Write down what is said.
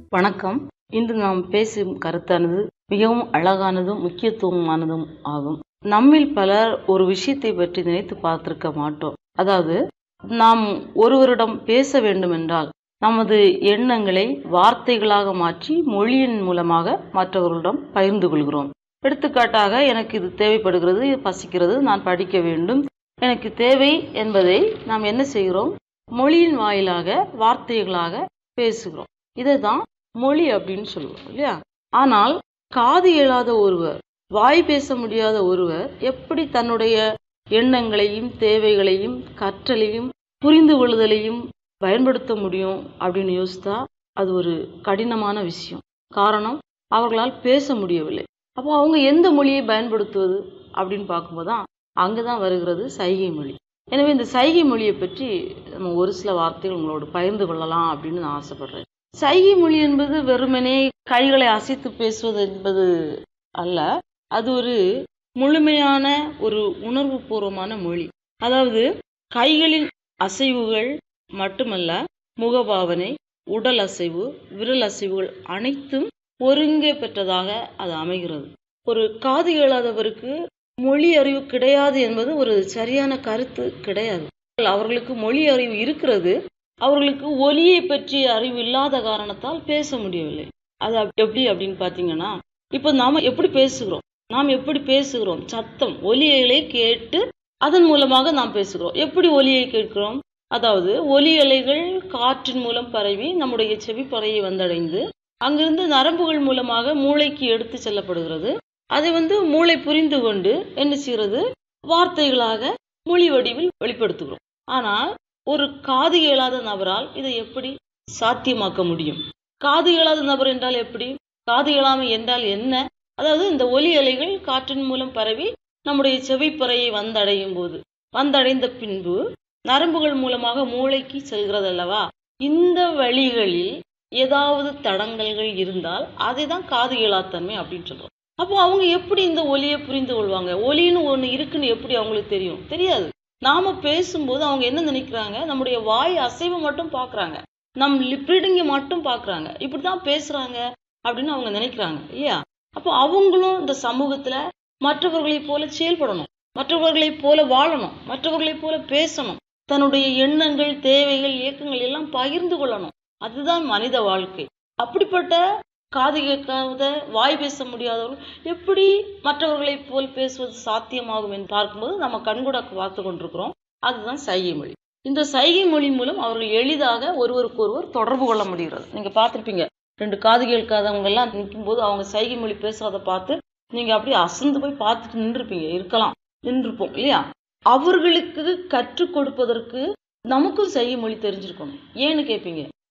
வணக்கம் இன்று நாம் பேசும் கருத்தானது மிகவும் அழகானதும் முக்கியத்துவமானதும் ஆகும் நம்மில் பலர் ஒரு விஷயத்தை பற்றி நினைத்து பார்த்திருக்க மாட்டோம் அதாவது நாம் ஒருவரிடம் பேச வேண்டும் என்றால் நமது எண்ணங்களை வார்த்தைகளாக மாற்றி மொழியின் மூலமாக மற்றவர்களிடம் பகிர்ந்து கொள்கிறோம் எடுத்துக்காட்டாக எனக்கு இது தேவைப்படுகிறது இது பசிக்கிறது நான் படிக்க வேண்டும் எனக்கு தேவை என்பதை நாம் என்ன செய்கிறோம் மொழியின் வாயிலாக வார்த்தைகளாக பேசுகிறோம் இதை தான் மொழி அப்படின்னு சொல்லுவோம் இல்லையா ஆனால் காது இயலாத ஒருவர் வாய் பேச முடியாத ஒருவர் எப்படி தன்னுடைய எண்ணங்களையும் தேவைகளையும் கற்றலையும் புரிந்து கொள்ளுதலையும் பயன்படுத்த முடியும் அப்படின்னு யோசித்தா அது ஒரு கடினமான விஷயம் காரணம் அவர்களால் பேச முடியவில்லை அப்போ அவங்க எந்த மொழியை பயன்படுத்துவது அப்படின்னு பார்க்கும்போது தான் அங்கே தான் வருகிறது சைகை மொழி எனவே இந்த சைகை மொழியை பற்றி நம்ம ஒரு சில வார்த்தைகள் உங்களோடு பகிர்ந்து கொள்ளலாம் அப்படின்னு நான் ஆசைப்படுறேன் சைகை மொழி என்பது வெறுமனே கைகளை அசைத்து பேசுவது என்பது அல்ல அது ஒரு முழுமையான ஒரு உணர்வு பூர்வமான மொழி அதாவது கைகளின் அசைவுகள் மட்டுமல்ல முகபாவனை உடல் அசைவு விரல் அசைவுகள் அனைத்தும் ஒருங்கே பெற்றதாக அது அமைகிறது ஒரு காது இயலாதவருக்கு மொழி அறிவு கிடையாது என்பது ஒரு சரியான கருத்து கிடையாது அவர்களுக்கு மொழி அறிவு இருக்கிறது அவர்களுக்கு ஒலியை பற்றிய அறிவு இல்லாத காரணத்தால் பேச முடியவில்லை அது எப்படி அப்படின்னு பார்த்தீங்கன்னா இப்போ நாம எப்படி பேசுகிறோம் நாம் எப்படி பேசுகிறோம் சத்தம் ஒலிகளை கேட்டு அதன் மூலமாக நாம் பேசுகிறோம் எப்படி ஒலியை கேட்கிறோம் அதாவது ஒலி அலைகள் காற்றின் மூலம் பரவி நம்முடைய செவிப்பறையை வந்தடைந்து அங்கிருந்து நரம்புகள் மூலமாக மூளைக்கு எடுத்து செல்லப்படுகிறது அதை வந்து மூளை புரிந்து கொண்டு என்ன செய்கிறது வார்த்தைகளாக மொழி வடிவில் வெளிப்படுத்துகிறோம் ஆனால் ஒரு காது இயலாத நபரால் இதை எப்படி சாத்தியமாக்க முடியும் காது இயலாத நபர் என்றால் எப்படி காது இயலாமை என்றால் என்ன அதாவது இந்த ஒலி அலைகள் காற்றின் மூலம் பரவி நம்முடைய செவிப்பறையை வந்தடையும் போது வந்தடைந்த பின்பு நரம்புகள் மூலமாக மூளைக்கு செல்கிறது அல்லவா இந்த வழிகளில் ஏதாவது தடங்கல்கள் இருந்தால் அதை தான் காது இயலாத்தன்மை அப்படின்னு சொல்றோம் அப்போ அவங்க எப்படி இந்த ஒலியை புரிந்து கொள்வாங்க ஒலின்னு ஒன்று இருக்குன்னு எப்படி அவங்களுக்கு தெரியும் தெரியாது நாம பேசும்போது அவங்க என்ன நினைக்கிறாங்க நம்முடைய வாய் அசைவை மட்டும் பார்க்குறாங்க நம் லிப் ரீடிங்கை மட்டும் பார்க்குறாங்க இப்படி தான் பேசுறாங்க அப்படின்னு அவங்க நினைக்கிறாங்க இல்லையா அப்போ அவங்களும் இந்த சமூகத்துல மற்றவர்களைப் போல செயல்படணும் மற்றவர்களைப் போல வாழணும் மற்றவர்களைப் போல பேசணும் தன்னுடைய எண்ணங்கள் தேவைகள் இயக்கங்கள் எல்லாம் பகிர்ந்து கொள்ளணும் அதுதான் மனித வாழ்க்கை அப்படிப்பட்ட காது கேட்காத வாய் பேச முடியாதவர்கள் எப்படி மற்றவர்களைப் போல் பேசுவது சாத்தியமாகும் என்று பார்க்கும்போது நம்ம கண்கூட பார்த்து கொண்டிருக்கிறோம் அதுதான் சைகை மொழி இந்த சைகை மொழி மூலம் அவர்கள் எளிதாக ஒருவருக்கு ஒருவர் தொடர்பு கொள்ள முடிகிறது நீங்க பார்த்துருப்பீங்க ரெண்டு காது கேட்காதவங்க எல்லாம் நிற்கும் போது அவங்க சைகை மொழி பேசுறதை பார்த்து நீங்க அப்படியே அசந்து போய் பார்த்துட்டு நின்றுப்பீங்க இருக்கலாம் நின்றுப்போம் இல்லையா அவர்களுக்கு கற்றுக் கொடுப்பதற்கு நமக்கும் சைகை மொழி தெரிஞ்சிருக்கணும் ஏன்னு கேட்பீங்க